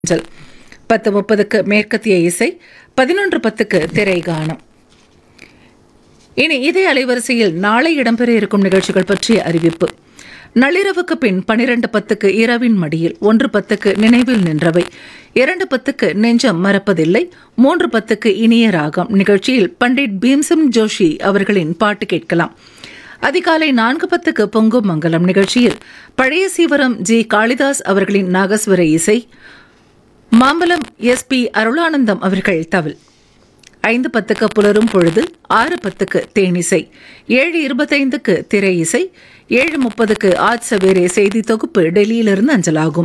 அஞ்சல் பத்து முப்பதுக்கு மேற்கத்திய இசை பதினொன்று பத்துக்கு திரை கானம் இனி இதே அலைவரிசையில் நாளை இடம்பெற இருக்கும் நிகழ்ச்சிகள் பற்றிய அறிவிப்பு நள்ளிரவுக்கு பின் பனிரெண்டு பத்துக்கு இரவின் மடியில் ஒன்று பத்துக்கு நினைவில் நின்றவை இரண்டு பத்துக்கு நெஞ்சம் மறப்பதில்லை மூன்று பத்துக்கு இனிய ராகம் நிகழ்ச்சியில் பண்டிட் பீம்சம் ஜோஷி அவர்களின் பாட்டு கேட்கலாம் அதிகாலை நான்கு பத்துக்கு பொங்கும் மங்கலம் நிகழ்ச்சியில் பழைய சீவரம் ஜி காளிதாஸ் அவர்களின் நாகஸ்வர இசை மாம்பலம் எஸ் பி அருளானந்தம் அவர்கள் தவில் ஐந்து பத்துக்கு புலரும் பொழுது ஆறு பத்துக்கு தேனிசை ஏழு இருபத்தைந்துக்கு திரை இசை ஏழு முப்பதுக்கு ஆஜ் சவேரே செய்தி தொகுப்பு டெல்லியிலிருந்து அஞ்சலாகும்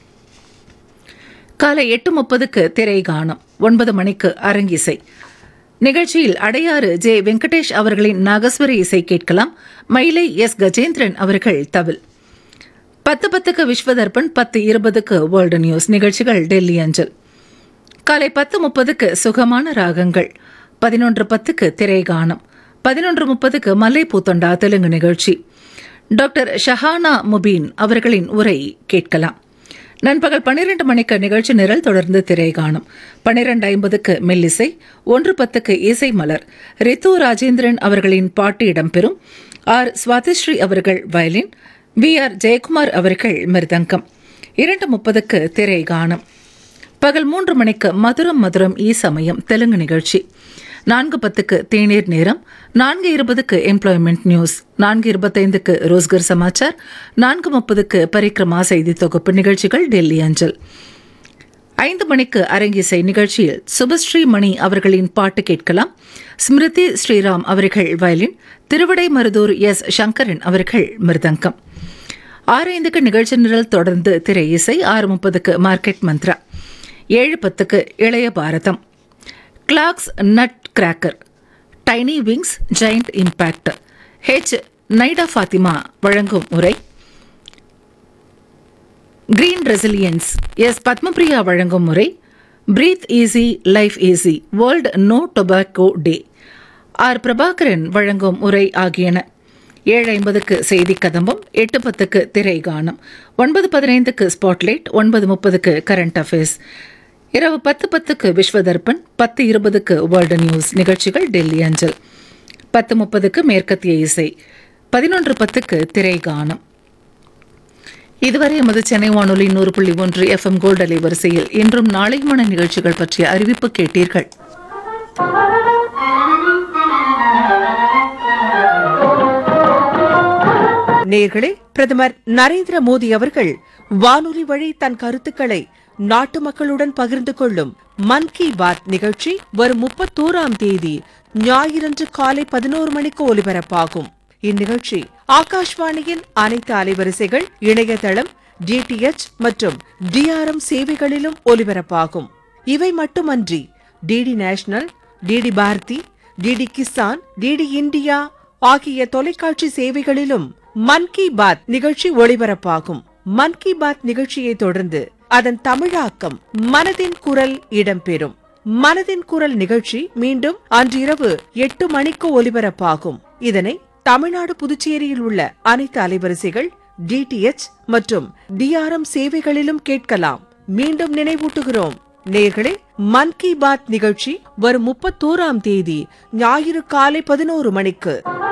காலை எட்டு முப்பதுக்கு திரை கானம் ஒன்பது மணிக்கு அரங்கிசை நிகழ்ச்சியில் அடையாறு ஜே வெங்கடேஷ் அவர்களின் நாகஸ்வர இசை கேட்கலாம் மயிலை எஸ் கஜேந்திரன் அவர்கள் தவில் பத்து பத்துக்கு விஸ்வதர்பன் பத்து இருபதுக்கு வேர்ல்டு நியூஸ் நிகழ்ச்சிகள் டெல்லி அஞ்சல் காலை பத்து முப்பதுக்கு சுகமான ராகங்கள் பதினொன்று பத்துக்கு திரைகானம் பதினொன்று முப்பதுக்கு மல்லைப்பூத்தொண்டா தெலுங்கு நிகழ்ச்சி டாக்டர் ஷஹானா முபீன் அவர்களின் உரை கேட்கலாம் நண்பகல் பன்னிரண்டு மணிக்கு நிகழ்ச்சி நிரல் தொடர்ந்து திரைகாணும் பன்னிரண்டு ஐம்பதுக்கு மெல்லிசை ஒன்று பத்துக்கு இசை மலர் ரித்து ராஜேந்திரன் அவர்களின் பாட்டு இடம்பெறும் ஆர் சுவாதிஸ்ரீ அவர்கள் வயலின் வி ஆர் ஜெயக்குமார் அவர்கள் மிருதங்கம் இரண்டு முப்பதுக்கு திரை கானம் பகல் மூன்று மணிக்கு மதுரம் மதுரம் ஈ சமயம் தெலுங்கு நிகழ்ச்சி நான்கு பத்துக்கு தேநீர் நேரம் நான்கு இருபதுக்கு எம்ப்ளாய்மெண்ட் நியூஸ் நான்கு இருபத்தைந்துக்கு ரோஸ்கர் சமாச்சார் நான்கு முப்பதுக்கு பரிக்ரமா செய்தி தொகுப்பு நிகழ்ச்சிகள் டெல்லி அஞ்சல் ஐந்து மணிக்கு அரங்கிசை நிகழ்ச்சியில் சுபஸ்ரீ மணி அவர்களின் பாட்டு கேட்கலாம் ஸ்மிருதி ஸ்ரீராம் அவர்கள் வயலின் திருவிடைமருதூர் எஸ் சங்கரன் அவர்கள் மிருதங்கம் ஆறு ஐந்துக்கு நிகழ்ச்சி நிரல் தொடர்ந்து திரை இசை ஆறு முப்பதுக்கு மார்க்கெட் மந்த்ரா ஏழு பத்துக்கு இளைய பாரதம் clocks nut cracker tiny wings giant impact H Naida Fathima வழங்கும் உரை கிரீன் ரெசிலியன்ஸ் எஸ் பத்மபிரியா வழங்கும் முறை breathe easy life easy world no tobacco day R Prabhakaran வழங்கும் உரை ஆகியன ஏழு ஐம்பதுக்கு செய்தி கதம்பம் எட்டு பத்துக்கு திரை கானம் ஒன்பது பதினைந்துக்கு ஸ்பாட்லைட் ஒன்பது முப்பதுக்கு கரண்ட் அஃபேர்ஸ் இரவு பத்து பத்துக்கு விஸ்வதர்பன் பத்து இருபதுக்கு வேர்ல்டு நியூஸ் நிகழ்ச்சிகள் டெல்லி அஞ்சல் பத்து முப்பதுக்கு மேற்கத்திய இசை பதினொன்று பத்துக்கு திரை கானம் இதுவரை எமது சென்னை வானொலி நூறு புள்ளி ஒன்று எஃப்எம் கோல்ட் அலை வரிசையில் இன்றும் நாளையுமான நிகழ்ச்சிகள் பற்றிய அறிவிப்பு கேட்டீர்கள் நேர்களே பிரதமர் நரேந்திர மோடி அவர்கள் வானொலி வழி தன் கருத்துக்களை நாட்டு மக்களுடன் பகிர்ந்து கொள்ளும் மன் கி பாத் நிகழ்ச்சி வரும் முப்பத்தோராம் தேதி ஞாயிறன்று காலை பதினோரு மணிக்கு ஒலிபரப்பாகும் இந்நிகழ்ச்சி ஆகாஷ்வாணியின் அனைத்து அலைவரிசைகள் இணையதளம் டிடிஎச் மற்றும் டிஆர்எம் சேவைகளிலும் ஒலிபரப்பாகும் இவை மட்டுமன்றி DD national DD Bharati DD Kisan DD India ஆகிய தொலைக்காட்சி சேவைகளிலும் மன் கி பாத் நிகழ்ச்சி ஒளிபரப்பாகும் மன் கி பாத் நிகழ்ச்சியை தொடர்ந்து அதன் தமிழாக்கம் மனதின் குரல் இடம்பெறும் மனதின் குரல் நிகழ்ச்சி மீண்டும் அன்றிரவு எட்டு மணிக்கு ஒலிபரப்பாகும் இதனை தமிழ்நாடு புதுச்சேரியில் உள்ள அனைத்து அலைவரிசைகள் டிடிஎச் மற்றும் டிஆர்எம் சேவைகளிலும் கேட்கலாம் மீண்டும் நினைவூட்டுகிறோம் நேர்களே மன் கி பாத் நிகழ்ச்சி வரும் முப்பத்தோராம் தேதி ஞாயிறு காலை பதினோரு மணிக்கு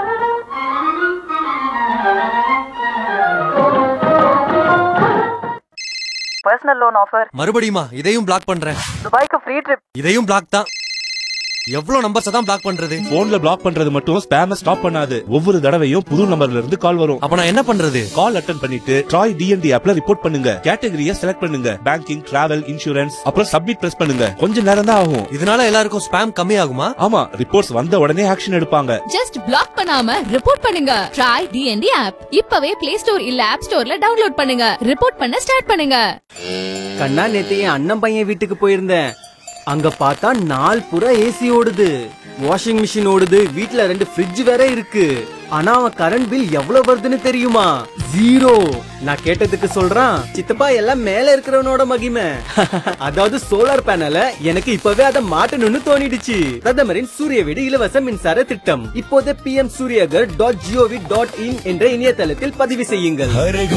பர்சனல் லோன் ஆஃபர் மறுபடியுமா இதையும் பிளாக் பண்றேன் துபாய்க்கு ஃப்ரீ ட்ரிப் இதையும் பிளாக் தான் எவ்வளவு நம்பர்ஸ் தான் பிளாக் பண்றது போன்ல பிளாக் பண்றது மட்டும் ஸ்பேம ஸ்டாப் பண்ணாது ஒவ்வொரு தடவையும் புது நம்பர்ல இருந்து கால் வரும் அப்ப நான் என்ன பண்றது கால் அட்டன் பண்ணிட்டு ட்ராய் டிஎன்டி ஆப்ல ரிப்போர்ட் பண்ணுங்க கேட்டகரிய செலக்ட் பண்ணுங்க பேங்கிங் டிராவல் இன்சூரன்ஸ் அப்புறம் சப்மிட் பிரஸ் பண்ணுங்க கொஞ்ச நேரம் தான் ஆகும் இதனால எல்லாருக்கும் ஸ்பேம் கம்மி ஆகுமா ஆமா ரிப்போர்ட்ஸ் வந்த உடனே ஆக்ஷன் எடுப்பாங்க ஜஸ்ட் பிளாக் பண்ணாம ரிப்போர்ட் பண்ணுங்க ட்ரை டிஎன்டி ஆப் இப்பவே பிளே ஸ்டோர் இல்ல ஆப் ஸ்டோர்ல டவுன்லோட் பண்ணுங்க ரிப்போர்ட் பண்ண ஸ்டார்ட் பண்ணுங்க கண்ணா நேத்து என் அண்ணன் பையன் வீட்டுக்கு போயிருந்தேன் அங்க பார்த்தா நாள் புற ஏசி ஓடுது வாஷிங் மிஷின் ஓடுது வீட்ல ரெண்டு ஃப்ரிட்ஜ் வேற இருக்கு ஆனா அவன் கரண்ட் பில் எவ்வளவு வருதுன்னு தெரியுமா ஜீரோ நான் கேட்டதுக்கு சொல்றான் சித்தப்பா எல்லாம் மேல இருக்கிறவனோட மகிமை அதாவது சோலார் பேனல எனக்கு இப்பவே அதை மாட்டணும்னு தோணிடுச்சு பிரதமரின் சூரிய வீடு இலவச மின்சார திட்டம் இப்போதே P M Suryaghar dot GOV dot in என்ற இணையதளத்தில் பதிவு செய்யுங்கள்